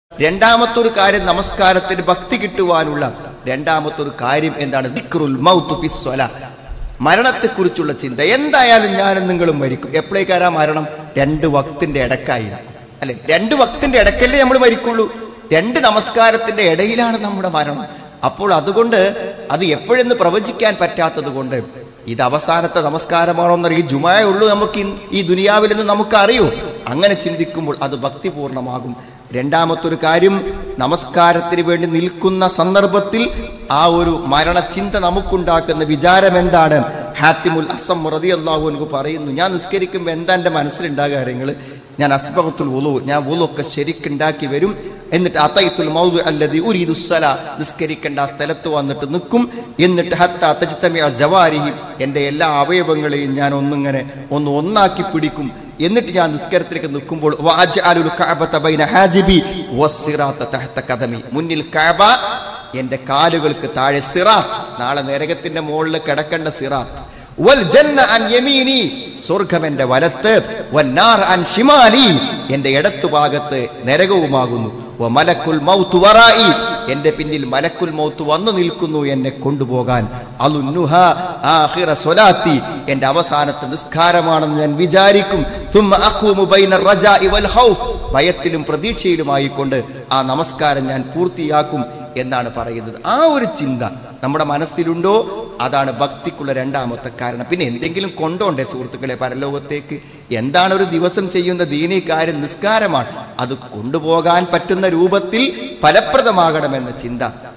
രണ്ടാമത്തെ ഒരു കാര്യം നമസ്കാരത്തിന് ഭക്തി കിട്ടുവാനുള്ള രണ്ടാമത്തെ ഒരു കാര്യം എന്താണ് ദിക്റുൽ മൗത്ത് ഫി സ്വല മരണത്തെക്കുറിച്ചുള്ള ചിന്ത എന്തായാലും ഞാനും നിങ്ങളും മരിക്കും എപ്പോഴേക്കാരാ മരണം രണ്ട് വക്തിന്റെ ഇടക്കായിരിക്കും അല്ലെ രണ്ട് വക്തിന്റെ ഇടക്കല്ലേ നമ്മൾ മരിക്കുള്ളൂ രണ്ട് നമസ്കാരത്തിന്റെ ഇടയിലാണ് നമ്മുടെ മരണം അപ്പോൾ അതുകൊണ്ട് അത് എപ്പോഴെന്ന് പ്രവചിക്കാൻ പറ്റാത്തത് കൊണ്ട് ഇത് അവസാനത്തെ നമസ്കാരമാണോ എന്നറിയ ജുമായ ഉള്ളൂ നമുക്ക് ഇൻ- ഈ ദുനിയാവിൽ നിന്ന് നമുക്ക് അറിയൂ അങ്ങനെ ചിന്തിക്കുമ്പോൾ അത് ഭക്തിപൂർണമാകും രണ്ടാമത്തെ ഒരു കാര്യം നമസ്കാരത്തിന് വേണ്ടി നിൽക്കുന്ന സന്ദർഭത്തിൽ ആ ഒരു മരണചിന്ത നമുക്കുണ്ടാക്കുന്ന വിചാരം എന്താണ് ഹാത്തിമുൽ അസം റതി അള്ളാഹു എനിക്ക് പറയുന്നു ഞാൻ നിസ്കരിക്കുമ്പോൾ എന്താ എൻ്റെ മനസ്സിലുണ്ടാകുക കാര്യങ്ങൾ ഞാൻ അസ്ബഹത്തുൽ വുളു ഞാൻ വുളു ഒക്കെ ശരിക്കുണ്ടാക്കി വരും എന്നിട്ട് അതയത്തുൽ മൗദു അല്ലതി ഉരീദുസ്സല നിസ്കരിക്കേണ്ട ആ സ്ഥലത്ത് വന്നിട്ട് നിൽക്കും എന്നിട്ട് ഹത്ത തജ്തമിഅ ജവാരിഹി എൻ്റെ എല്ലാ അവയവങ്ങളെയും ഞാൻ ഒന്നിങ്ങനെ ഒന്ന് ഒന്നാക്കി പിടിക്കും എന്നിട്ട് ഞാൻ നിസ്കാരത്തിലേക്ക് നിൽക്കുമ്പോൾ വഅജ്അലുൽ കഅബത ബൈന ഹാജിബി വസ്സിറാത്ത തഹ്ത കദമി മുന്നിൽ കഅബ എൻ്റെ കാലുകൾക്ക് താഴെ സിറാത്ത് നാളെ നരകത്തിന്റെ മുകളിൽ കിടക്കേണ്ട സിറാത്ത് വൽ ജന്ന അൻ യമീനി സ്വർഗം എന്റെ വലത്ത് വന്നാർ അൻ ഷിമാലി എന്റെ ഇടത്തുഭാഗത്ത് നരകവുമാകുന്നു വ മലക്കുൽ മൗത്ത് വറായി എന്റെ പിന്നിൽ മലക്കുൽ മൗത്ത് വന്നു നിൽക്കുന്നു എന്നെ കൊണ്ടുപോകാൻ അലുന്നുഹ ആഖിറ സ്വലാത്തി എന്റെ അവസാനത്തെ നിസ്കാരമാണെന്ന് ഞാൻ വിചാരിക്കും തുമ്മ അഖൂമു ബൈന റജാഇ വൽ ഖൗഫ് ഭയത്തിലും പ്രതീക്ഷയിലുമായിക്കൊണ്ട് ആ നമസ്കാരം ഞാൻ പൂർത്തിയാക്കും എന്നാണ് പറയുന്നത് ആ ഒരു ചിന്ത നമ്മുടെ മനസ്സിലുണ്ടോ അതാണ് ഭക്തിക്കുള്ള രണ്ടാമത്തെ കാരണം പിന്നെ എന്തെങ്കിലും കൊണ്ടോണ്ടേ സുഹൃത്തുക്കളെ പരലോകത്തേക്ക് എന്താണ് ഒരു ദിവസം ചെയ്യുന്ന ദീനീ കാര്യം നിസ്കാരമാണ് അത് കൊണ്ടുപോകാൻ പറ്റുന്ന രൂപത്തിൽ ഫലപ്രദമാകണമെന്ന ചിന്ത